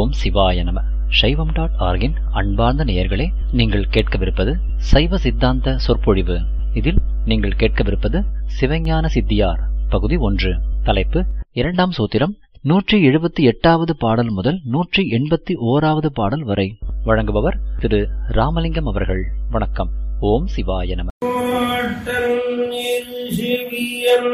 ஓம் சிவாய நம சைவம் டாட் ஆர்கின் அன்பார்ந்த நேயர்களே நீங்கள் கேட்கவிருப்பது சைவ சித்தாந்த சொற்பொழிவு இதில் நீங்கள் கேட்கவிருப்பது சிவஞான சித்தியார் பகுதி ஒன்று தலைப்பு இரண்டாம் சூத்திரம் நூற்றி எழுபத்தி எட்டாவது பாடல் முதல் நூற்றி எண்பத்தி ஓராவது பாடல் வரை வழங்குபவர் திரு ராமலிங்கம் அவர்கள் வணக்கம் ஓம் சிவாய நம செவியன்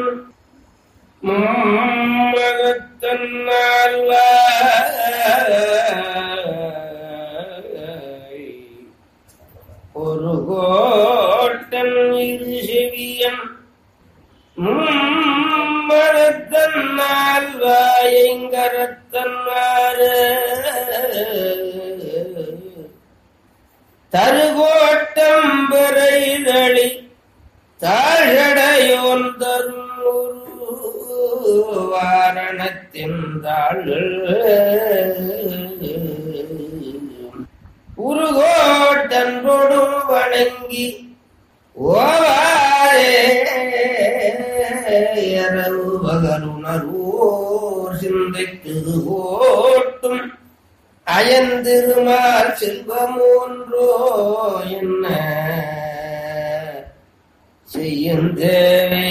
ஒரு கோட்டன் இரு செவியன் மரத்தன்னால் வாயங்கரத்தன்னாறு தருகோட்டம் பெறைதளி தாழடையோன் தரும் ஒரு வாரணத்தின் தாள்கள் உருகோட்டன்றோடும் வணங்கி ஓவாரே இரவு பகலுணர்வோர் சிந்தைக்கு ஓட்டும் அயந்திருமார் செல்வமோன்றோ என்ன செய்யுந்தேவே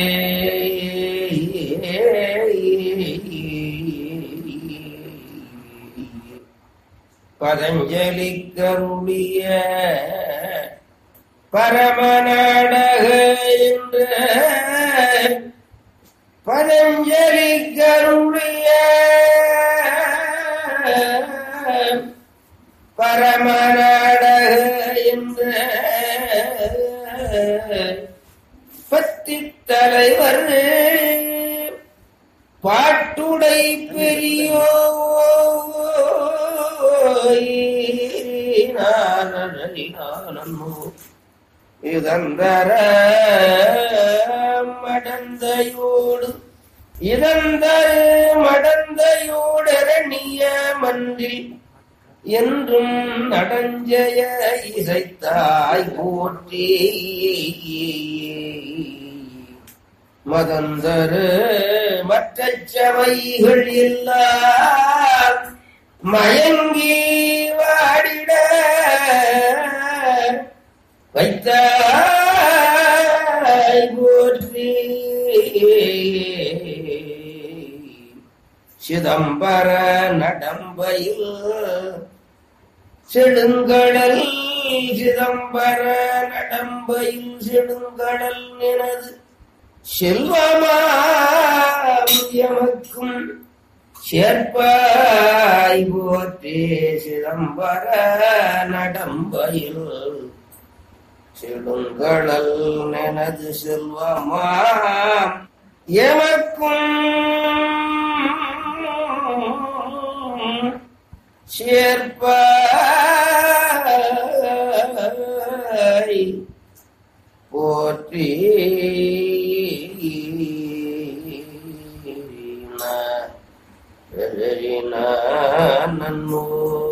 பதஞ்சலி கருளிய பரமநாடக என்ற பதஞ்சலி கருளிய பரமநாடக என்ற பத்தி தலைவர் பாட்டுடை பெரியோ இதந்தர மடந்தையோடு இதந்தர மடந்தையோடரணிய மன்றில் என்றும் நடஞ்சய இசைத்தாய் போற்றி மதந்தரு மற்ற சபைகள் எல்லாம் மயங்கி வாடிட வைத்தாய் போற்றி சிதம்பர நடம்பையில் செடுங்கடல் சிதம்பர நடம்பையில் செடுங்கடல் எனது செல்வமாயமக்கும் சேர்ப்பாய் போற்றே சிதம்பர நடம்பையில் செடுங்கடல் எனது செல்வமாம் எமக்கும் சேர்ப்பாய் போற்றி நன்னோ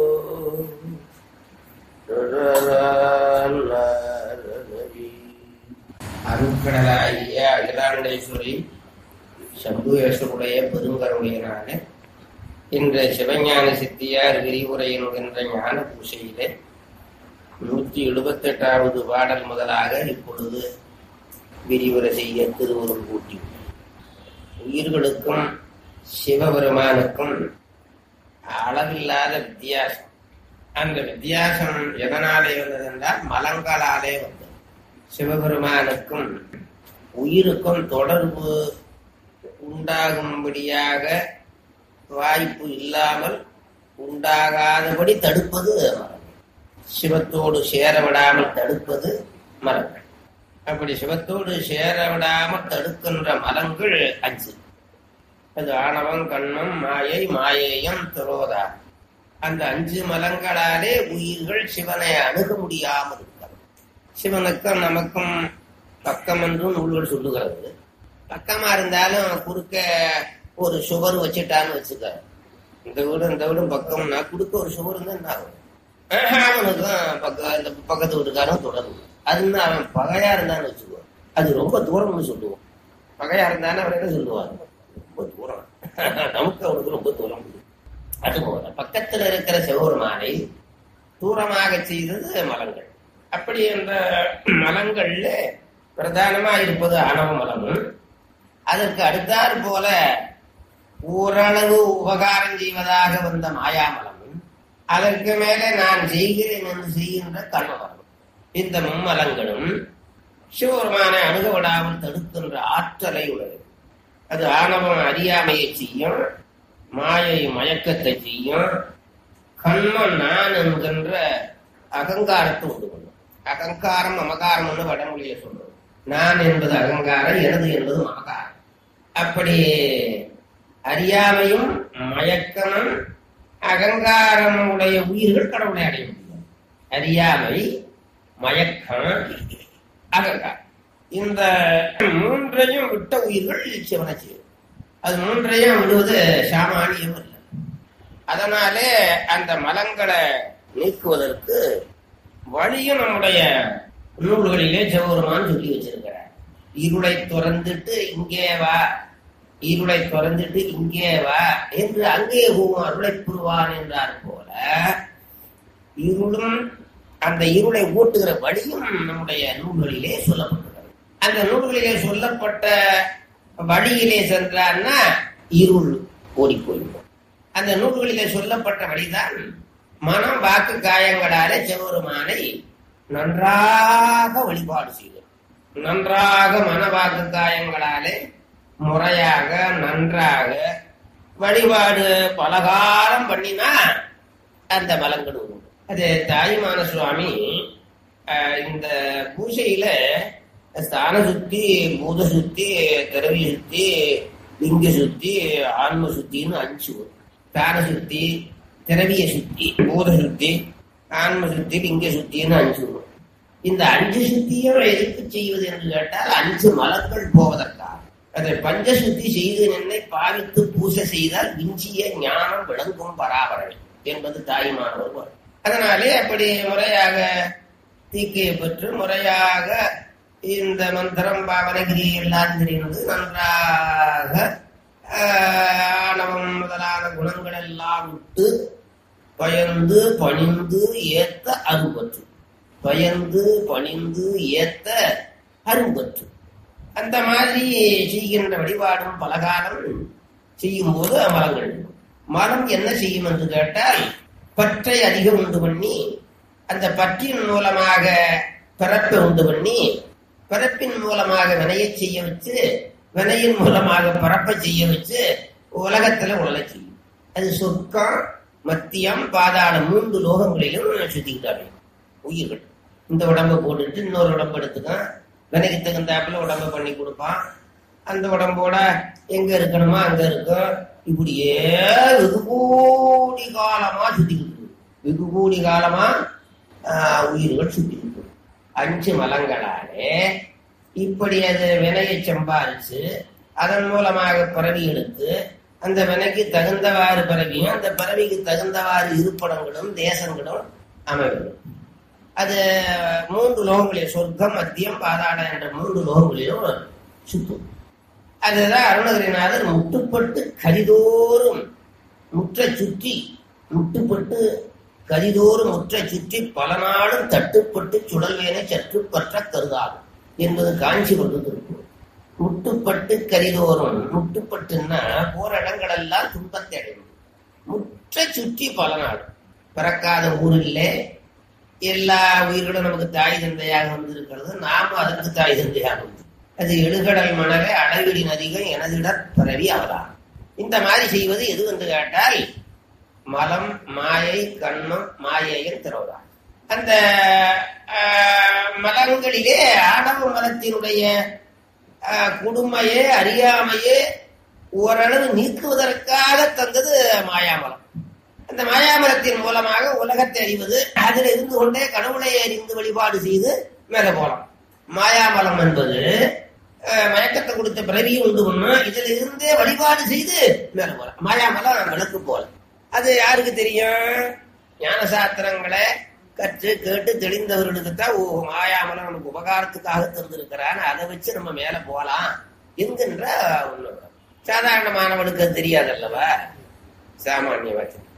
அருட்கடலாகிய அகிலாண்டேஸ்வரி சம்புவேஸ்வருடைய பெருங்கருடையனாக இன்று சிவஞான சித்தியார் விரிவுரை என்கின்ற ஞான பூசையிலே நூற்றி எழுபத்தி எட்டாவது பாடல் முதலாக இப்பொழுது விரிவுரை செய்ய திருவுருள் கூட்டி உயிர்களுக்கும் சிவபெருமானுக்கும் அளவில்லாத வித்தியாசம் அந்த வித்தியாசம் எதனாலே வந்தது என்றால் மலங்களாலே வந்தது சிவபெருமானுக்கும் உயிருக்கும் தொடர்பு உண்டாகும்படியாக வாய்ப்பு இல்லாமல் உண்டாகாதபடி தடுப்பது மரம் சிவத்தோடு சேர விடாமல் தடுப்பது மரங்கள் அப்படி சிவத்தோடு சேர விடாமல் தடுக்கின்ற மரங்கள் அஞ்சு அது ஆணவம் கண்ணம் மாயை மாயேயம் துரோதா அந்த அஞ்சு மலங்களாலே உயிர்கள் சிவனை அணுக முடியாமல் இருக்கிறது சிவனுக்கும் நமக்கும் பக்கம் என்றும் நூல்கள் சொல்லுகிறது பக்கமா இருந்தாலும் குறுக்க ஒரு சுவர் வச்சுட்டான்னு வச்சுக்க இந்த வீடு இந்த வீடும் பக்கம்னா குடுக்க ஒரு சுவர் இருந்தா என்ன ஆகும் அவனுக்கும் பக்க இந்த பக்கத்து வீட்டுக்காரன் தொடரும் அதுன்னா அவன் பகையா இருந்தான்னு வச்சுக்கோ அது ரொம்ப தூரம்னு சொல்லுவோம் பகையா இருந்தானே அவன் என்ன சொல்லுவான் ரொம்ப தூரம் நமக்கு அவனுக்கு ரொம்ப தூரம் அதுபோல பக்கத்தில் இருக்கிற சிவபெருமானை தூரமாக செய்தது மலங்கள் அப்படி என்ற மலங்கள்ல பிரதானமா இருப்பது ஆணவ மலமும் அதற்கு அடுத்தாற் போல ஓரளவு உபகாரம் செய்வதாக வந்த மாயாமலமும் அதற்கு மேலே நான் செய்கிறேன் என்று செய்கின்ற கர்மமலம் இந்த மும்மலங்களும் சிவபெருமானை அணுகவிடாமல் தடுக்கின்ற ஆற்றலை உள்ளது அது ஆணவம் அறியாமையை செய்யும் மாயை மயக்கத்தை செய்யும் கண்மம் நான் என்கின்ற அகங்காரத்தை உண்டு பண்ணும் அகங்காரம் மமகாரம்னு வடமொழியை சொல்றது நான் என்பது அகங்காரம் எனது என்பது மமகாரம் அப்படி அறியாமையும் மயக்கமும் அகங்காரம் உடைய உயிர்கள் கடவுளை அடைய முடியும் அறியாமை மயக்கம் அகங்காரம் இந்த மூன்றையும் விட்ட உயிர்கள் சிவனை செய்யும் அது மூன்றையும் விடுவது சாமானியம் இல்லை அதனாலே அந்த மலங்களை நீக்குவதற்கு வழியும் நம்முடைய நூல்களிலே சிவபெருமான் சொல்லி வச்சிருக்கிறார் இருளை துறந்துட்டு இங்கே வா இருளை துறந்துட்டு இங்கே வா என்று அங்கே போகும் அருளை புரிவான் என்றார் போல இருளும் அந்த இருளை ஓட்டுகிற வழியும் நம்முடைய நூல்களிலே சொல்லப்பட்டிருக்கிறது அந்த நூல்களிலே சொல்லப்பட்ட வழியிலே சென்றார்னா இருள் ஓடி போயிடும் அந்த நூல்களிலே சொல்லப்பட்ட வழிதான் மனம் வாக்கு காயங்களாலே சிவபெருமானை நன்றாக வழிபாடு செய்தல் நன்றாக மன வாக்கு காயங்களாலே முறையாக நன்றாக வழிபாடு பலகாலம் பண்ணினா அந்த பலங்கள் உண்டு அது தாய்மான சுவாமி அஹ், இந்த பூஜையில ஸ்தான சுத்தி பூத சுத்தி திரவி சுத்தி லிங்க சுத்தி ஆன்ம சுத்தின்னு அஞ்சு வரும். ஸ்தான சுத்தி திரவிய சுத்தி பூத சுத்தி ஆன்ம சுத்தி லிங்க சுத்தின்னு அஞ்சு வரும். இந்த அஞ்சு சுத்தியும் எதுக்கு செய்வது என்று கேட்டால் அஞ்சு மலங்கள் போவதற்காக அதை பஞ்ச சுத்தி செய்து என்னை பாவித்து பூசை செய்தால் விஞ்சிய ஞானம் விளங்கும் பராபரவை என்பது தாய்மானவர் வரும். அதனாலே அப்படி முறையாக தீக்கையை பெற்று முறையாக இந்த மந்திரம் பாவனகிரி எல்லாம் தெரிவது நன்றாக ஆஹ், ஆணவம் முதலான குணங்கள் எல்லாம் விட்டு பயந்து பணிந்து ஏத்த அரும்பற்று பயந்து பணிந்து ஏத்த அரும்பற்று அந்த மாதிரி செய்கின்ற வழிபாடும் பலகாலம் செய்யும் போது மரங்கள் மரம் என்ன செய்யும் என்று கேட்டால் பற்றை அதிகம் உண்டு பண்ணி அந்த பற்றின் மூலமாக பிறப்பை உண்டு பண்ணி பிறப்பின் மூலமாக வினையை செய்ய வச்சு வினையின் மூலமாக பிறப்பை செய்ய வச்சு உலகத்துல உழலை செய்யும் அது சொர்க்கம் மத்தியம் பாதாளம் மூன்று லோகங்களிலும் சுத்திக்கிட்டாங்க உயிர்கள் இந்த உடம்பை போட்டுட்டு இன்னொரு உடம்பு எடுத்துக்கான் வினைக்கு தகுந்தாப்புல உடம்பை பண்ணி கொடுப்பான் அந்த உடம்போட எங்க இருக்கணுமோ அங்க இருக்கும் இப்படியே வெகு கோடி காலமா சுத்திக்கிட்டு இருக்கு. வெகு கோடி காலமா ஆஹ், உயிர்கள் சுத்திக்கிட்டு இருக்கு. அஞ்சு மலங்களாலே இப்படி அது வினையை சம்பாதிச்சு அதன் மூலமாக பிறவி எடுத்து அந்த வினைக்கு தகுந்தவாறு பிறவியும் அந்த பிறவிக்கு தகுந்தவாறு இருப்பிடங்களும் தேசங்களும் அமைவது அது மூன்று லோகங்களில் சொர்க்கம் மத்தியம் பாதாளம் என்ற மூன்று லோகங்களிலும் சுத்தும் அதுதான் அருணகிரிநாதர் முட்டுப்பட்டு கரிதோறும் முற்ற சுற்றி முட்டுப்பட்டு கரிதோறும் முற்ற சுற்றி பல நாளும் தட்டுப்பட்டு சுடல்வேனை சற்று பற்ற கருதாகும் என்பது காஞ்சி கொண்டு இருக்கும் முட்டுப்பட்டு கரிதோறும் முட்டுப்பட்டுன்னா போற இடங்களெல்லாம் துன்பத்தை அடையும் முற்ற சுற்றி பல நாள் பிறக்காத ஊரிலே எல்லா உயிர்களும் நமக்கு தாய் தந்தையாக வந்திருக்கிறது நாம அதற்கு தாய் தந்தையாக வந்து அது எழுகடல் மணலே அழகிரி நதிகள் எனதிடற் பிறவி அவலாம் இந்த மாதிரி செய்வது எது என்று கேட்டால் மலம் மாயை கண்மம் மாயையின் திறவுதான் அந்த ஆஹ், மலங்களிலே ஆணவ மலத்தினுடைய ஆஹ், கொடுமையே அறியாமையே ஓரளவு நீக்குவதற்காக தந்தது மாயாமலம் அந்த மாயாமலத்தின் மூலமாக உலகத்தை அறிவது அதில் இருந்து கொண்டே கடவுளை அறிந்து வழிபாடு செய்து மேலே போலாம் மாயாமலம் என்பது அஹ், மயக்கத்தை கொடுத்த பிறவியும் உண்டு பண்ணும் இதுல இருந்தே வழிபாடு செய்து மேலே போலாம் மாயாமலம் விளக்கு போல அது யாருக்கு தெரியும் ஞான சாஸ்திரங்களை கற்று கேட்டு தெளிந்தவர்களுக்கு தான் ஓ மாயாமலம் நமக்கு உபகாரத்துக்காக தெரிந்திருக்கிறான்னு அதை வச்சு நம்ம மேல போலாம் என்கின்ற ஒண்ணு சாதாரணமானவனுக்கு அது தெரியாதல்லவா சாமானிய வச்சனம்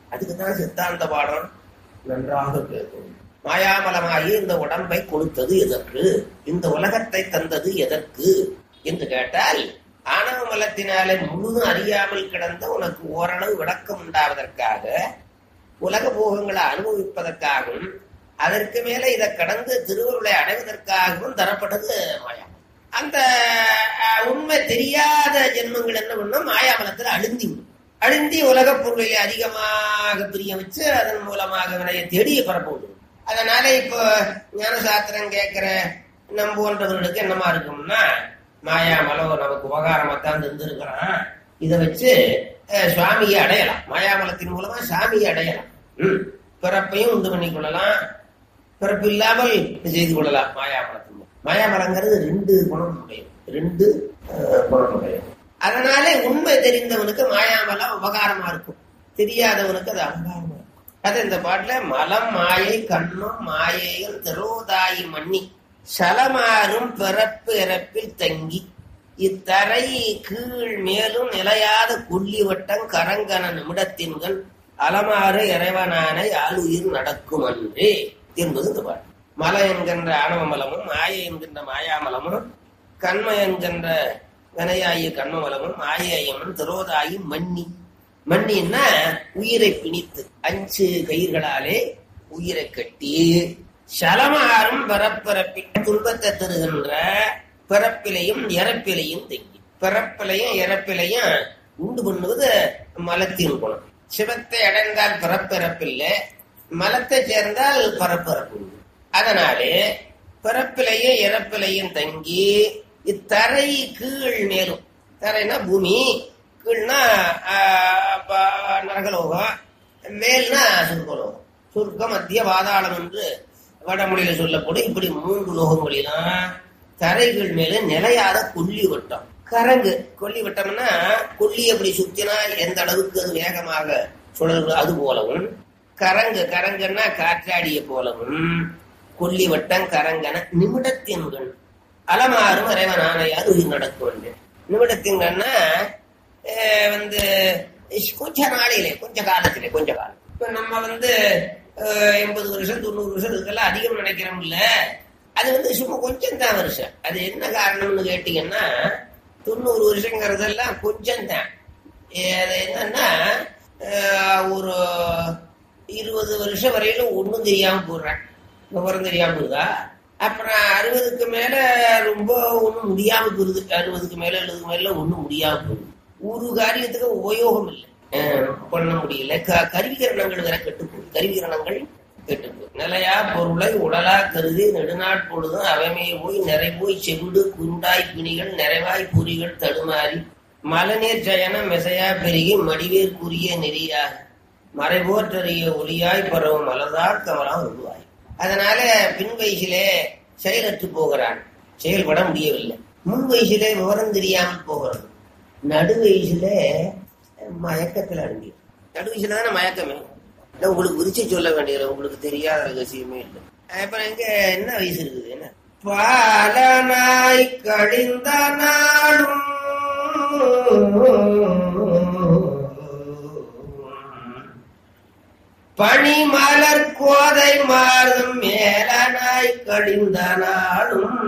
அதுக்கு தான் சித்தாந்த பாடம் நன்றாக கேட்கும் மாயாமலமாகி இந்த உடம்பை கொடுத்தது எதற்கு இந்த உலகத்தை தந்தது எதற்கு என்று கேட்டால் ஆணவ மலத்தினாலே முழுதும் அறியாமல் கிடந்த உனக்கு ஓரளவு விளக்கம் உண்டாவதற்காக உலக போகங்களை அனுபவிப்பதற்காகவும் அதற்கு மேல இதை கடந்து திருவருளை அடைவதற்காகவும் தரப்பட்டது மாயா அந்த அஹ், உண்மை தெரியாத ஜென்மங்கள் என்ன பண்ணும் மாயாமலத்தில் அழுந்தி விடும். அழுந்தி உலகப் பொருளை அதிகமாக பிரிய வச்சு அதன் மூலமாக வினையை தேடி பரப்ப அதனால இப்போ ஞானசாஸ்திரம் கேட்கிற நம்ம போன்றவர்களுக்கு என்னமா இருக்கும்னா மாயாமலம் நமக்கு உபகாரமா தான் தந்திருக்கிறான் இதை வச்சு அஹ், சுவாமியை அடையலாம் மாயாமலத்தின் மூலமா சாமியை அடையலாம் ம். பிறப்பையும் உண்டு பண்ணி கொள்ளலாம் பிறப்பு இல்லாமல் செய்து கொள்ளலாம் மாயாமலத்தின் மூலம். மாயாமலங்கிறது ரெண்டு குணம் உடையது ரெண்டு அஹ், குணம் உடையது அதனாலே உண்மை தெரிந்தவனுக்கு மாயாமலம் உபகாரமா இருக்கும் தெரியாதவனுக்கு அது அபகாரமா இருக்கும் அது இந்த பாட்டுல மலம் மாயை கண்ணும் மாயையும் திரோதாயி மண்ணி சலமாறும் பிறப்பு இறப்பில் தங்கி இத்தரை கீழ் மேலும் நிலையாத கொல்லி வட்டம் கரங்கன நிமிடத்தின்கள் அலமாறு இறைவனானை ஆளுயிர் நடக்கும் அன்றே என்பது இந்த பாட்டு மலை என்கின்ற ஆணவ மலமும் மாயை என்கின்ற மாயாமலமும் கண்ம என்கின்ற வினையாகிய கண்மமலமும் மாயையமும் திரோதாயி மண்ணி மண்ணின்னா உயிரை பிணித்து அஞ்சு கயிர்களாலே உயிரை கட்டி சலமாறும் பிறப்பிறப்பி துன்பத்தை தருகின்ற பிறப்பிலையும் இறப்பிலையும் தங்கி பிறப்பிலையும் இறப்பிலையும் உண்டு பண்ணுவது மலத்தின் குணம் சிவத்தை அடைந்தால் பிறப்பிறப்பில்லை மலத்தை சேர்ந்தால் பரப்பிறப்பு உண்டு. அதனாலே பிறப்பிலையும் இறப்பிலையும் தங்கி இத்தரை கீழ் மேலும் தரைனா பூமி கீழ்னா ஆஹ், ப- நரகலோகம் மேல்னா சொர்க்கலோகம் சொர்க்கம் மத்திய பாதாளம் என்று வடமொழியில சொல்லப்படும் இப்படி மூன்று லோகங்களிலும் தரைகள் மேல நிலையாத கொல்லி வட்டம் கரங்கு கொல்லி வட்டம்னா கொல்லி அப்படி சுத்தினா எந்த அளவுக்கு அது வேகமாக சுழல்கிறதோ அது போலவும் கரங்கு கரங்குன்னா காற்றாடிய போலவும் கொல்லி வட்டம் கரங்கன நிமிடத்தின்கள் அலமாறும் இறைவன் ஆணையார் உயிர் நடக்க வேண்டும் நிமிடத்தின்கள்னா அஹ், வந்து கொஞ்ச நாளையிலே கொஞ்ச காலத்திலே கொஞ்ச காலம் இப்ப நம்ம வந்து அஹ், எண்பது வருஷம் தொண்ணூறு வருஷம் இதுக்கெல்லாம் அதிகம் நினைக்கிறோம்ல அது வந்து சும்மா கொஞ்சம் தான் வருஷம் அது என்ன காரணம்னு கேட்டீங்கன்னா தொண்ணூறு வருஷங்கிறதெல்லாம் கொஞ்சம் தான் அது என்னன்னா அஹ், ஒரு இருபது வருஷம் வரையிலும் ஒண்ணும் தெரியாம போடுறேன் விவரம் தெரியாம போகுதா அப்புறம் அறுபதுக்கு மேல ரொம்ப ஒண்ணும் முடியாம போகுது அறுபதுக்கு மேல எழுபதுக்கு மேல ஒண்ணும் முடியாம போகுது ஒரு காரியத்துக்கு உபயோகம் இல்லை அஹ் பண்ண முடியல க- கருவிகரணங்கள் வேற கெட்டு போகுது கருவிகரணங்கள் கெட்டு போகுது நிலையா பொருளை உடலா கருதி நெடுநாட்பொழுதும் அவமே போய் நிறை போய் செவிடு குண்டாய் பிணிகள் நிறைவாய் பொறிகள் தடுமாறி மலநீர் ஜயன மெசையா பெருகி மடிவேற்குரிய நெறியாக மறைபோற்றறிய ஒளியாய் பரவும் மலர்தார் கமலம் உருவாய் அதனால பின் வயசிலே செயலற்று போகிறான் செயல்பட முடியவில்லை முன் வயசிலே விவரம் தெரியாமல் போகிறது நடு வயசுல மயக்கத்தில் அடங்கி நடு வயசுல தானே மயக்கமே இல்ல உங்களுக்கு விரிச்சு சொல்ல வேண்டியது உங்களுக்கு தெரியாத ரகசியமே இல்லை அப்புறம் எங்க என்ன வயசு இருக்குது என்ன பால நாய் கழிந்த நாளும் பனிமலர் கோதை மாறும் மேலனாய் கழிந்த நாளும்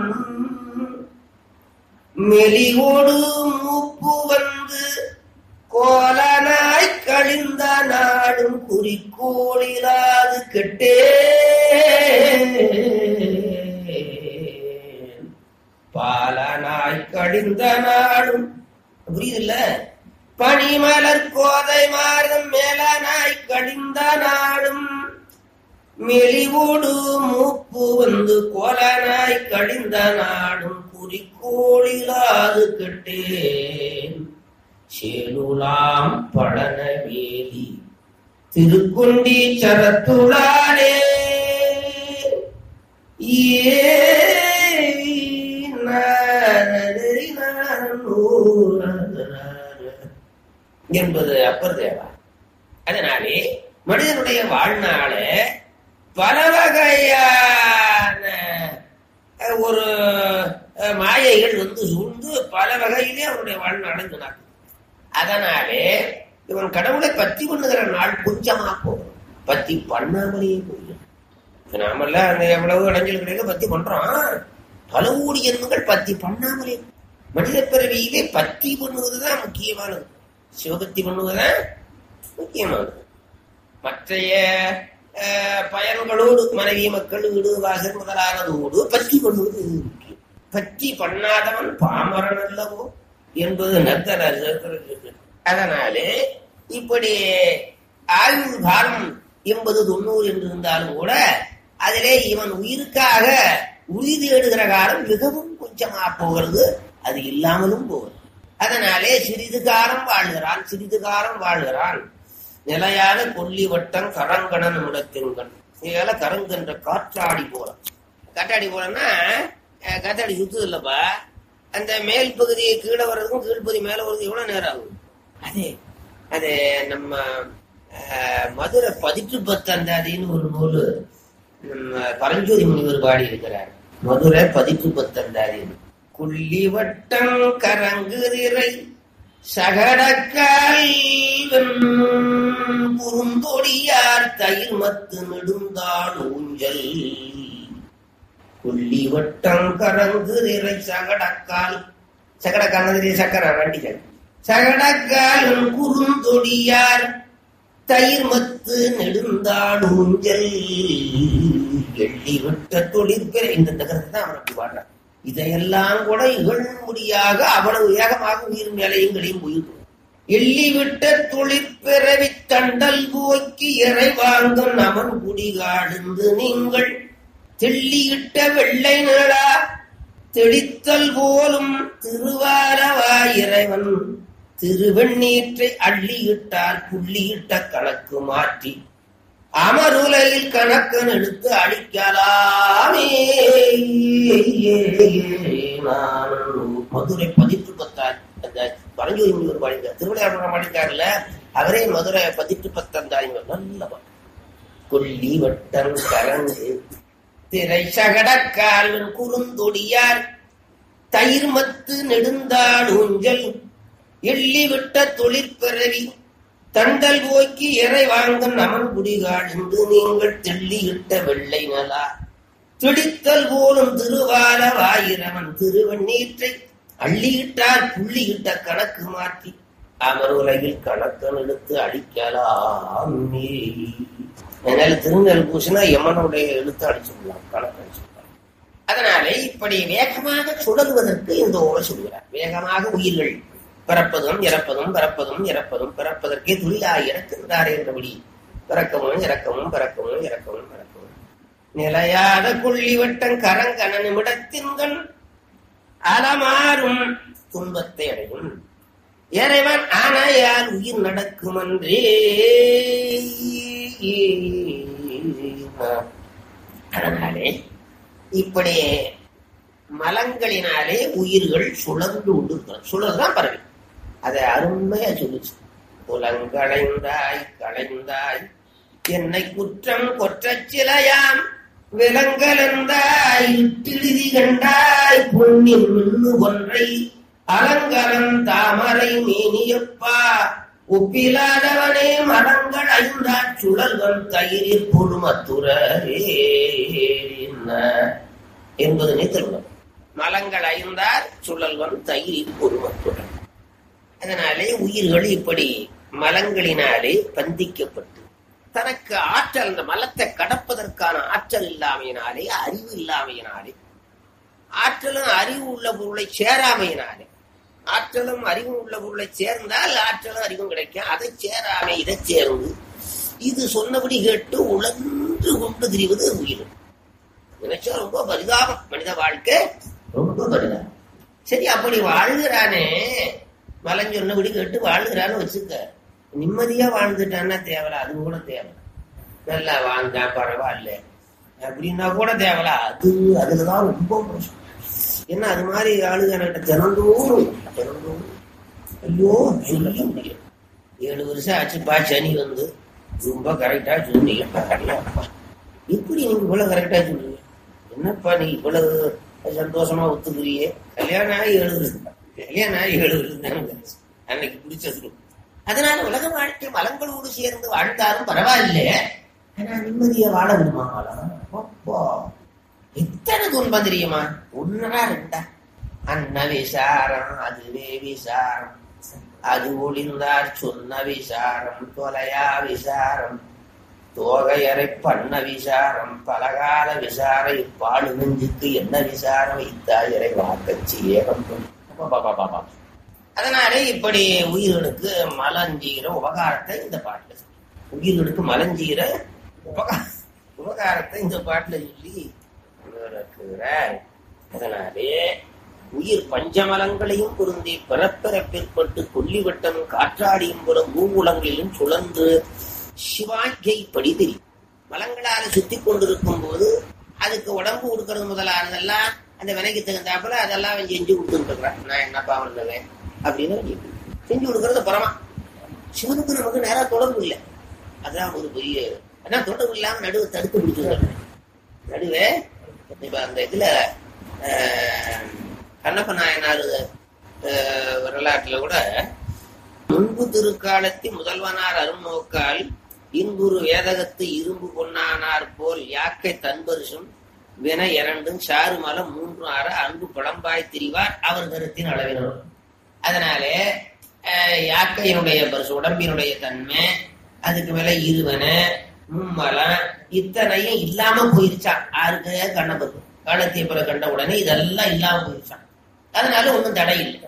மெலிவோடு மூப்பு வந்து கோலனாய் கழிந்த நாடும் குறிக்கோளிலாது கெட்டே பாலனாய் கழிந்த நாடும் புரியுதுல்ல பனிமலர் கோதை மாறும் மேலனாய் கழிந்த நாடும் மெலிவோடு மூப்பு வந்து கோலனாய் கழிந்த நாடும் குறிக்கோளிலாது கெட்டேன் சேலுலாம் பழனவேலி திருக்குண்டி சரத்துளானே ஏ நாரரி நாரூரரர. என்பது அப்பர் தேவா அதனாலே மனிதனுடைய வாழ்நாள பல வகையான அஹ், ஒரு அஹ், மாயைகள் வந்து சூழ்ந்து பல வகையிலே அவருடைய வாழ்நாளை நடக்கும் அதனாலே இவன் கடவுளை பத்தி பண்ணுகிற நாள் கொஞ்சமா போகும் பத்தி பண்ணாமலேயே போயிடும் இப்ப நாமெல்லாம் அந்த எவ்வளவு இடைஞ்சல் கிடைக்க பத்தி பண்றோம் பல கோடி ஜென்மங்கள் பத்தி பண்ணாமலே மனித பிறவியிலே பத்தி பண்ணுவதுதான் முக்கியமானது சிவபக்தி பண்ணுவதுதான் முக்கியமானது மற்றைய அஹ், பயன்களோடு மனைவி மக்கள் வீடு வாசல் முதலானதோடு பற்றி பண்ணுவது முக்கியம் பற்றி பண்ணாதவன் பாமரன் அல்லவோ என்பது நத்தர் அதனாலே இப்படி ஆயுள் காலம் எண்பது தொண்ணூறு என்று இருந்தாலும் கூட அதிலே இவன் உயிருக்காக உறுதி தேடுகிற காலம் மிகவும் கொஞ்சமா போகிறது அது இல்லாமலும் போகிறது அதனாலே சிறிது காலம் வாழ்கிறான் சிறிது காலம் வாழ்கிறான் நிலையான கொல்லி வட்டம் கரங்கணன் முடத்தின்கண் இதெல்லாம் கரங்கன்ற காற்றாடி போறான் காற்றாடி போறோம்னா அஹ், காத்தாடி சுத்துது இல்லப்பா அந்த மேல் பகுதி கீழே வர்றதுக்கும் கீழ்ப்பகுதி மேல வர்றதுக்கு எவ்வளவு நேரம் ஆகும் அது அது நம்ம அஹ், மதுரை பதிற்று பத்தந்தாதின்னு ஒரு நூல் நம்ம பரஞ்சோதி முனிவர் பாடி இருக்கிறார் மதுரை பதிற்று பத்தந்தாதி குள்ளி வட்டம் கரங்குதிரை சகடக்கால் குறுந்தொடியார் தயிர் மத்து நெடுந்தாள் ஊஞ்சல் கொல்லி வட்டம் கரங்கு நிறை சகடக்கால் சகடக்கால் சக்கர வண்டிகள் சகடக்கால் குறுந்தொடியார் தயிர் மத்து நெடுந்தாள் ஊஞ்சல் எள்ளி விட்ட தொழிற்பெற இந்த நகரத்தை தான் அவன் அப்படி பாடுறான் இதையெல்லாம் கூட இகழ்முடியாக அவ்வளவு வேகமாக உயிர் மேலையும் களையும் போயிட்டு எள்ளி விட்ட தொழிற்பெறவி தண்டல் போக்கி இறை வாங்கும் நமன் குடிகாடுந்து நீங்கள் தெள்ளியிட்ட வெள்ளை நிழா தெளித்தல் போலும் திருவாரவா இறைவன் திருவெண்ணீற்றை அள்ளியிட்டார் புள்ளியிட்ட கணக்கு மாற்றி அமருலையில் கணக்கன் எடுத்து அழிக்கலாமே நான் மதுரை பதிற்று பத்தார் அந்த பரஞ்சோதி முனிவர் பாடிந்தார் திருவிளையாடல் பாடிந்தார்ல அவரே மதுரை பதிற்று பத்தந்தாய் நல்ல பாட்டு கொல்லி வட்டம் கரங்கு திரை சகடக்காலன் குறுந்தொடியார் தயிர் மத்து நெடுந்தாள் ஊஞ்சல் எள்ளி விட்ட தொழிற்பெறவி தண்டல் போக்கி இறை வாங்கும் நமன் குடிகாழ்ந்து நீங்கள் தெள்ளியிட்ட வெள்ளை நலா திடித்தல் போலும் திருவார வாயிரவன் திருவண்ணீற்றை அள்ளியிட்டார் புள்ளியிட்ட கணக்கு மாற்றி அமர் உலகில் கணக்கன் எடுத்து அடிக்கலாமே அதனால திருநெல் பூசினா யமனுடைய எழுத்து அடிச்சுடலாம் கணக்கு அடிச்சுடலாம் அதனாலே இப்படி வேகமாக சுழலுவதற்கு இந்த ஓலை சொல்கிறார் வேகமாக உயிர்கள் பிறப்பதும் இறப்பதும் பிறப்பதும் இறப்பதும் பிறப்பதற்கே துளியாய் இறக்கின்றார் என்றபடி பிறக்கவும் இறக்கவும் பிறக்கவும் இறக்கவும் பிறக்கவும் நிலையாத கொள்ளி வட்டம் கரங்கன நிமிடத்தின்கண் அலமாறும் துன்பத்தை அடையும் இறைவன் ஆனையால் உயிர் நடக்கும் அன்றே அதனாலே இப்படி மலங்களினாலே உயிர்கள் சுழந்து உண்டு சுழல்தான் பரவி அதை அருமையா சொல்லுச்சு புலங்களைந்தாய் களைந்தாய் என்னை குற்றம் கொற்றச் சிலையாம் விலங்கலந்தாய் இட்டிழுதி கண்டாய் பொன்னின் மின்னு ஒன்றை அலங்கரம் தாமரை மேனியப்பா ஒப்பிலாதவனே மரங்கள் ஐந்தாற் சுழல்வன் தயிரில் பொறுமத்துறே என்பதனை திருமணம் மலங்கள் ஐந்தார் சுழல்வன் தயிரில் பொறுமத்துறன் அதனாலே உயிர்கள் இப்படி மலங்களினாலே பந்திக்கப்பட்டு தனக்கு ஆற்றல் அந்த மலத்தை கடப்பதற்கான ஆற்றல் இல்லாமையினாலே அறிவு இல்லாமையினாலே ஆற்றலும் அறிவு உள்ள பொருளை சேராமையினாலே ஆற்றலும் அறிவும் உள்ள பொருளை சேர்ந்தால் ஆற்றலும் அறிவும் கிடைக்கும் அதை சேராமை இதை சேர்ந்து இது சொன்னபடி கேட்டு உழன்று கொண்டு திரிவது உயிர் நினைச்சா ரொம்ப பரிதாபம் மனித வாழ்க்கை ரொம்ப பரிதாபம் சரி அப்படி வாழ்கிறானே மலன் சொன்னபடி கேட்டு வாழ்கிறான்னு வச்சுக்க நிம்மதியா வாழ்ந்துட்டான்னா தேவல அது கூட தேவை நல்லா வாழ்ந்தா பரவாயில்ல அப்படின்னா கூட தேவல அது அதுலதான் ரொம்ப மோசம் என்ன அது மாதிரி ஆளுகிட்ட தினந்தோறும் தினந்தோறும் ஐயோ சொல்ல முடியும் ஏழு வருஷம் ஆச்சுப்பா சனி வந்து ரொம்ப கரெக்டா சொன்னீங்க எப்படி நீங்க இவ்வளவு கரெக்டா சொல்றீங்க என்னப்பா நீ இவ்வளவு சந்தோஷமா ஒத்துக்கிறியே கல்யாணம் ஆகி ஏழு வருஷம் கல்யாணம் ஆகி ஏழு வருஷம் தானே அன்னைக்கு பிடிச்சது அதனால உலக வாழ்க்கை மலங்களோடு சேர்ந்து வாழ்ந்தாலும் பரவாயில்லை ஆனா நிம்மதியா வாழ விடுமா அப்போ இத்தனை துன்பம் தெரியுமா ஒன்னரா ரெண்டா அன்ன விசாரம் அதுவே விசாரம் அது ஒளிந்தார் சொன்ன விசாரம் தொலையா விசாரம் தோகையரை பண்ண விசாரம் பலகால விசார இப்பாடு நெஞ்சுக்கு என்ன விசாரம் இத்தாயரை வாக்கச்சி ஏகம் அதனாலே இப்படி உயிர்களுக்கு மலஞ்சீர உபகாரத்தை இந்த பாட்டுல சொல்லு. உயிர்களுக்கு மலஞ்சீர உபகா உபகாரத்தை இந்த பாட்டுல சொல்லி விளக்குகிறார். அதனாலே உயிர் பஞ்சமலங்களையும் பொருந்தி பிறப்பிறப்பிற்பட்டு கொல்லிவட்டம் காற்றாடியும் புற பூவுலங்களிலும் சுழன்று சிவாக்கியை படி தெரியும் மலங்களால சுத்தி கொண்டிருக்கும் போது அதுக்கு உடம்பு கொடுக்கறது முதலானதெல்லாம் அந்த வினைக்கு தகுந்தாப்புல அதெல்லாம் அவன் செஞ்சு கொடுத்துருக்கிறான் நான் என்னப்பா பண்ணுவேன் அப்படின்னு அவன் சொல்லி. செஞ்சு கொடுக்கறது பரமா சிவனுக்கு நமக்கு நேரா தொடர்பு இல்லை அதான் ஒரு பெரிய அதான் தொடர்பு இல்லாம நடுவு தடுத்து பிடிச்சிருக்காங்க நடுவே இப்ப அந்த இதுல ஆஹ், கண்ணப்ப நாயனார் ஆஹ், வரலாற்றுல கூட முன்பு திருக்காலத்தி முதல்வனார் அருண்நோக்கால் இன்புறு வேதகத்து இரும்பு பொன்னானார் போல் யாக்கை தன்பரிசும் வின இரண்டும் சாறுமலம் மூன்று ஆற அன்பு பழம்பாய் திரிவார் அவர் கருத்தின் அளவினர் அதனாலே அஹ், யாக்கையினுடைய பரிசு உடம்பினுடைய தன்மை அதுக்கு மேல இருவன மும்மலம் இத்தனையும் இல்லாம போயிருச்சான் ஆருக்கு கண்ணபருக்கு காலத்திய பிற கண்ட உடனே இதெல்லாம் இல்லாம போயிருச்சான் அதனால ஒண்ணும் தடை இல்லை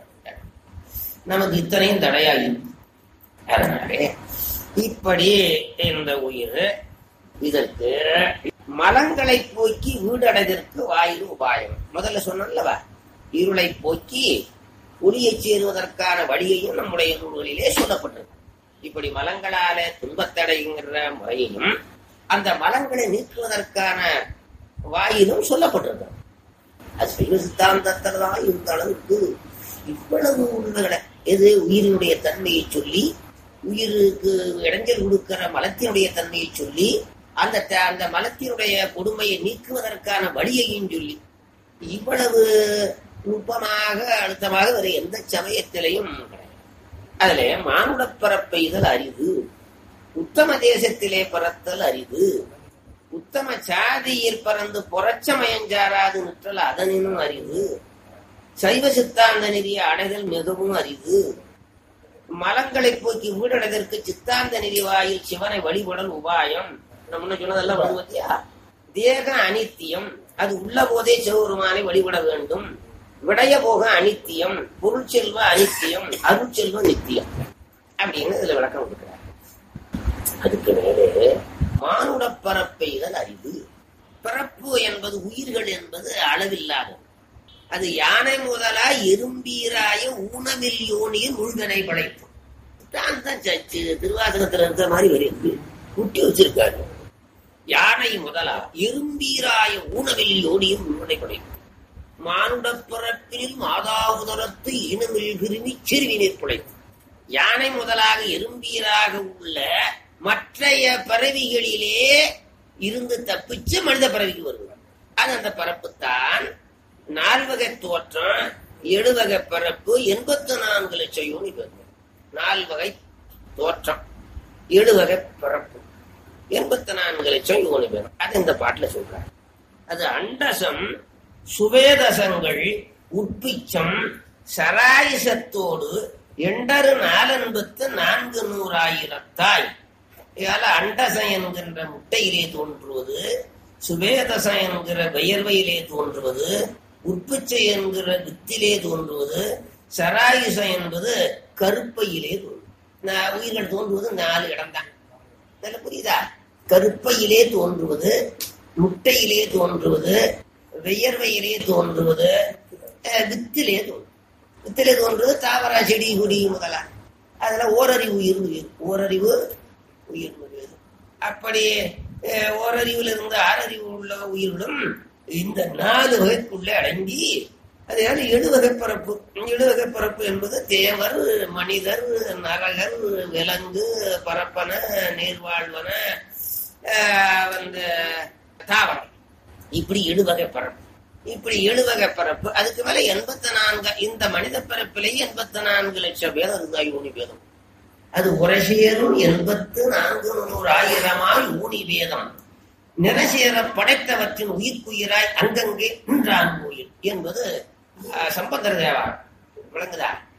நமக்கு இத்தனையும் தடையா இருக்கு அதனாலே இப்படி இந்த உயிர் இதற்கு மலங்களை போக்கி வீடடைதற்கு வாயு உபாயம் முதல்ல சொன்னல்லவா இருளை போக்கி ஒளியைச் சேருவதற்கான வழியையும் நம்முடைய நூல்களிலே சொல்லப்பட்டிருக்கு இப்படி மலங்களால துன்பத்தடைங்கிற முறையையும் அந்த மலங்களை நீக்குவதற்கான வாயிலும் சொல்லப்பட்டிருக்கு அது சைவ சித்தாந்தத்தில் தான் இந்த அளவுக்கு இவ்வளவு உண்மைகளை எது உயிரினுடைய தன்மையை சொல்லி உயிருக்கு இடைஞ்சல் கொடுக்கிற மலத்தினுடைய தன்மையை சொல்லி அந்த த- அந்த மலத்தினுடைய கொடுமையை நீக்குவதற்கான வழியையும் சொல்லி இவ்வளவு நுட்பமாக அழுத்தமாக வேற எந்த சமயத்திலையும் கிடையாது அதுல மானுட பரப்பெய்தல் அரிது உத்தம தேசத்திலே பறத்தல் அரிது உத்தம சாதியில் பறந்து புறச்சமயஞ்சாராது நிற்றல் அதனினும் அரிது சைவ சித்தாந்த நெறிய அடைதல் மிகவும் அரிது மலங்களை போக்கி வீடடைதற்கு சித்தாந்த நெறி வாயில் சிவனை வழிபடல் உபாயம் நம்ம முன்ன சொன்னதெல்லாம் வந்து பார்த்தியா தேக அனித்தியம் அது உள்ள போதே சிவபெருமானை வழிபட வேண்டும் விடைய போக அனித்தியம் பொருள் செல்வ அனித்தியம் அருள் செல்வ நித்தியம் அப்படின்னு இதுல விளக்கம் கொடுக்கிறார் அதுக்கு மேலே மானுட பரப்பெய்தல் அறிவு பிறப்பு என்பது உயிர்கள் என்பது அளவில்லாதது அது யானை முதலா எறும்பீராய ஊனமில் யோனியில் உள்வினை படைப்பு தான் தான் சச்சு திருவாசகத்துல இருக்கிற மாதிரி வருது குட்டி வச்சிருக்காரு யானை முதலா எறும்பீராய ஊனமில் யோனியில் உள்வினை படைப்பு மானுட பிறப்பினில் மாதாவுதரத்து இனமில் விரும்பி சிறுவினில் பிழைப்பு யானை முதலாக எறும்பீராக உள்ள மற்றைய பறவைகளிலே இருந்து தப்பிச்சு மனித பறவைக்கு வருகிறார் அது அந்த பரப்புத்தான் நால்வகை தோற்றம் எழுவகை பரப்பு எண்பத்தி நான்கு லட்சம் யூனி வருது நால்வகை தோற்றம் எழுவகை பரப்பு எண்பத்தி நான்கு லட்சம் யூனி பெறும் அது இந்த பாட்டுல சொல்றாரு அது அண்டசம் சுவேதசங்கள் உட்பிச்சம் சராயுசத்தோடு எண்டரு நாலெண்பத்து நான்கு நூறாயிரத்தாய் இதால அண்டசம் என்கின்ற முட்டையிலே தோன்றுவது சுவேதசம் என்கிற வியர்வையிலே தோன்றுவது உட்பிச்சை என்கிற வித்திலே தோன்றுவது சராயுசம் என்பது கருப்பையிலே தோன்றும் நா- உயிர்கள் தோன்றுவது நாலு இடம்தான் நல்ல புரியுதா கருப்பையிலே தோன்றுவது முட்டையிலே தோன்றுவது வியர்வையிலே தோன்றுவது அஹ், வித்திலே தோன்றும் வித்திலே தோன்றுவது தாவர செடி கொடி முதலா அதுல ஓரறிவு உயிர் உயிர் ஓரறிவு உயிர் உயிர் அப்படி அஹ், ஓரறிவுல இருந்து ஆறறிவு உள்ள உயிரிடம் இந்த நாலு வகைக்குள்ளே அடங்கி அதனால எழுவகை பரப்பு எழுவகை பரப்பு என்பது தேவர் மனிதர் நரகர் விலங்கு பரப்பன நீர்வாழ்வன ஆஹ், வந்து தாவரம் இப்படி எழுவகை பரப்பு இப்படி எழுவகை பரப்பு அதுக்கு மேல எண்பத்தி நான்கு இந்த மனித பிறப்பிலேயே எண்பத்தி நான்கு லட்சம் பேர் இருந்தா யூனி பேதம் அது உரைசேரும் எண்பத்து நான்கு நூறு ஆயிரமாய் ஊனி வேதம் நிறசேர படைத்தவற்றின் உயிர்க்குயிராய் அங்கங்கே நின்றான் கோயில் என்பது அஹ், சம்பந்தர் தேவா விளங்குதா